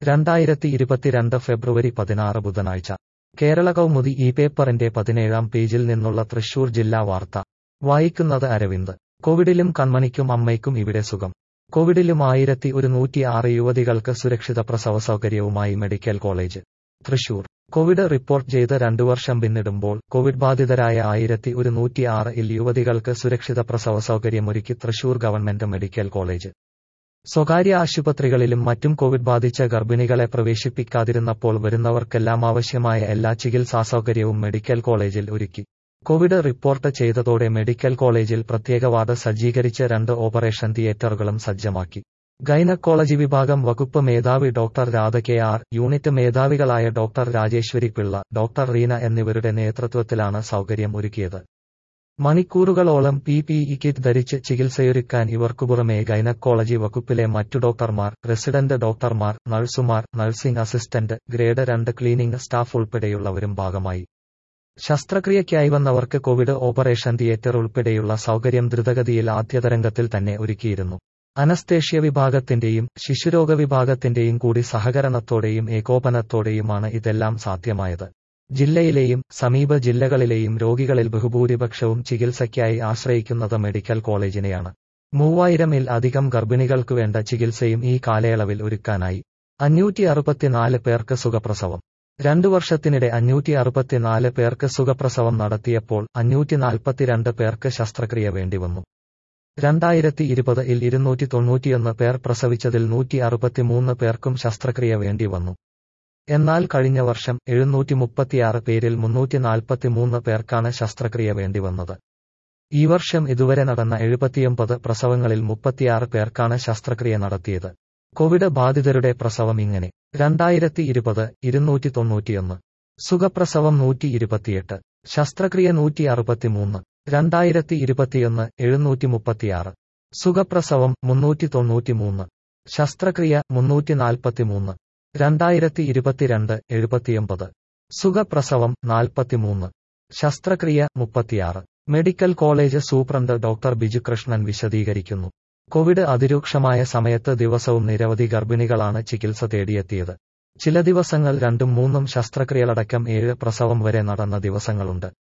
രണ്ടായിരത്തി ഇരുപത്തിരണ്ട് ഫെബ്രുവരി പതിനാറ് ബുധനാഴ്ച കേരള കൗമുദി ഈ പേപ്പറിന്റെ പതിനേഴാം പേജിൽ നിന്നുള്ള തൃശൂർ ജില്ലാ വാർത്ത വായിക്കുന്നത് അരവിന്ദ് കോവിഡിലും കൺമണിക്കും അമ്മയ്ക്കും ഇവിടെ സുഖം കോവിഡിലും ആയിരത്തി ഒരുന്നൂറ്റി ആറ് യുവതികൾക്ക് സുരക്ഷിത പ്രസവ സൗകര്യവുമായി medical college Thrissur covid report ചെയ്ത് രണ്ടു വർഷം പിന്നിടുമ്പോൾ കോവിഡ് ബാധിതരായ ആയിരത്തി ഒരുന്നൂറ്റി ആറ് ഇൽ യുവതികൾക്ക് സുരക്ഷിത പ്രസവ സൗകര്യമൊരുക്കി തൃശൂർ ഗവൺമെന്റ് മെഡിക്കൽ കോളേജ് സ്വകാര്യ ആശുപത്രികളിലും മറ്റും കോവിഡ് ബാധിച്ച ഗർഭിണികളെ പ്രവേശിപ്പിക്കാതിരുന്നപ്പോൾ വരുന്നവർക്കെല്ലാം ആവശ്യമായ എല്ലാ ചികിത്സാസൗകര്യവും മെഡിക്കൽ കോളേജിൽ ഒരുക്കി കോവിഡ് റിപ്പോർട്ട് ചെയ്തതോടെ മെഡിക്കൽ കോളേജിൽ പ്രത്യേക വാർഡ് സജ്ജീകരിച്ച് രണ്ട് ഓപ്പറേഷൻ തിയേറ്ററുകളും സജ്ജമാക്കി ഗൈനക്കോളജി വിഭാഗം വകുപ്പ് മേധാവി doctor Radha K R unit മേധാവികളായ ഡോക്ടർ രാജേശ്വരി പിള്ള ഡോക്ടർ റീന എന്നിവരുടെ നേതൃത്വത്തിലാണ് സൗകര്യം ഒരുക്കിയത് മണിക്കൂറുകളോളം പി പി ഇ കിറ്റ് ധരിച്ച് ചികിത്സയൊരുക്കാൻ ഇവർക്കു പുറമെ ഗൈനക്കോളജി വകുപ്പിലെ മറ്റു ഡോക്ടർമാർ റെസിഡന്റ് ഡോക്ടർമാർ നഴ്സുമാർ നഴ്സിംഗ് അസിസ്റ്റന്റ് ഗ്രേഡ് രണ്ട് ക്ലീനിംഗ് സ്റ്റാഫ് ഉൾപ്പെടെയുള്ളവരും ഭാഗമായി ശസ്ത്രക്രിയയ്ക്കായി വന്നവർക്ക് കോവിഡ് ഓപ്പറേഷൻ തിയേറ്റർ ഉൾപ്പെടെയുള്ള സൗകര്യം ദ്രുതഗതിയിൽ ആദ്യതരംഗത്തിൽ തന്നെ ഒരുക്കിയിരുന്നു അനസ്തേഷ്യ വിഭാഗത്തിന്റെയും ശിശുരോഗ വിഭാഗത്തിന്റെയും കൂടി സഹകരണത്തോടെയും ഏകോപനത്തോടെയുമാണ് ഇതെല്ലാം സാധ്യമായത് ജില്ലയിലെയും സമീപ ജില്ലകളിലെയും രോഗികളിൽ ബഹുഭൂരിപക്ഷവും ചികിത്സയ്ക്കായി ആശ്രയിക്കുന്നത് മെഡിക്കൽ കോളേജിനെയാണ് മൂവായിരമിൽ അധികം ഗർഭിണികൾക്കു വേണ്ട ചികിത്സയും ഈ കാലയളവിൽ ഒരുക്കാനായി അഞ്ഞൂറ്റി അറുപത്തിനാല് പേർക്ക് സുഖപ്രസവം രണ്ടു വർഷത്തിനിടെ അഞ്ഞൂറ്റി അറുപത്തിനാല് പേർക്ക് സുഖപ്രസവം നടത്തിയപ്പോൾ അഞ്ഞൂറ്റി നാൽപ്പത്തിരണ്ട് പേർക്ക് ശസ്ത്രക്രിയ വേണ്ടിവന്നു രണ്ടായിരത്തി ഇരുപത് ഇൽ ഇരുന്നൂറ്റി തൊണ്ണൂറ്റിയൊന്ന് പേർ പ്രസവിച്ചതിൽ നൂറ്റി അറുപത്തിമൂന്ന് പേർക്കും ശസ്ത്രക്രിയ വേണ്ടിവന്നു എന്നാൽ കഴിഞ്ഞ വർഷം എഴുന്നൂറ്റി മുപ്പത്തിയാറ് പേരിൽ മുന്നൂറ്റി നാൽപ്പത്തിമൂന്ന് പേർക്കാണ് ശസ്ത്രക്രിയ വേണ്ടിവന്നത് ഈ വർഷം ഇതുവരെ നടന്ന എഴുപത്തിയൊമ്പത് പ്രസവങ്ങളിൽ മുപ്പത്തിയാറ് പേർക്കാണ് ശസ്ത്രക്രിയ നടത്തിയത് കോവിഡ് ബാധിതരുടെ പ്രസവം ഇങ്ങനെ രണ്ടായിരത്തി ഇരുപത് ഇരുന്നൂറ്റി തൊണ്ണൂറ്റിയൊന്ന് സുഖപ്രസവം നൂറ്റി ഇരുപത്തിയെട്ട് ശസ്ത്രക്രിയ നൂറ്റി അറുപത്തിമൂന്ന് രണ്ടായിരത്തി ഇരുപത്തിയൊന്ന് എഴുന്നൂറ്റി മുപ്പത്തിയാറ് സുഖപ്രസവം മുന്നൂറ്റി തൊണ്ണൂറ്റിമൂന്ന് ശസ്ത്രക്രിയ മുന്നൂറ്റി നാൽപ്പത്തിമൂന്ന് രണ്ടായിരത്തി ഇരുപത്തിരണ്ട് എഴുപത്തിയൊമ്പത് സുഖപ്രസവം നാൽപ്പത്തിമൂന്ന് ശസ്ത്രക്രിയ മുപ്പത്തിയാറ് medical college superintendent doctor Bijukrishnan വിശദീകരിക്കുന്നു കോവിഡ് അതിരൂക്ഷമായ സമയത്ത് ദിവസവും നിരവധി ഗർഭിണികളാണ് ചികിത്സ തേടിയെത്തിയത് ചില ദിവസങ്ങൾ രണ്ടും മൂന്നും ശസ്ത്രക്രിയകളടക്കം ഏഴ് പ്രസവം വരെ നടന്ന ദിവസങ്ങളുണ്ട്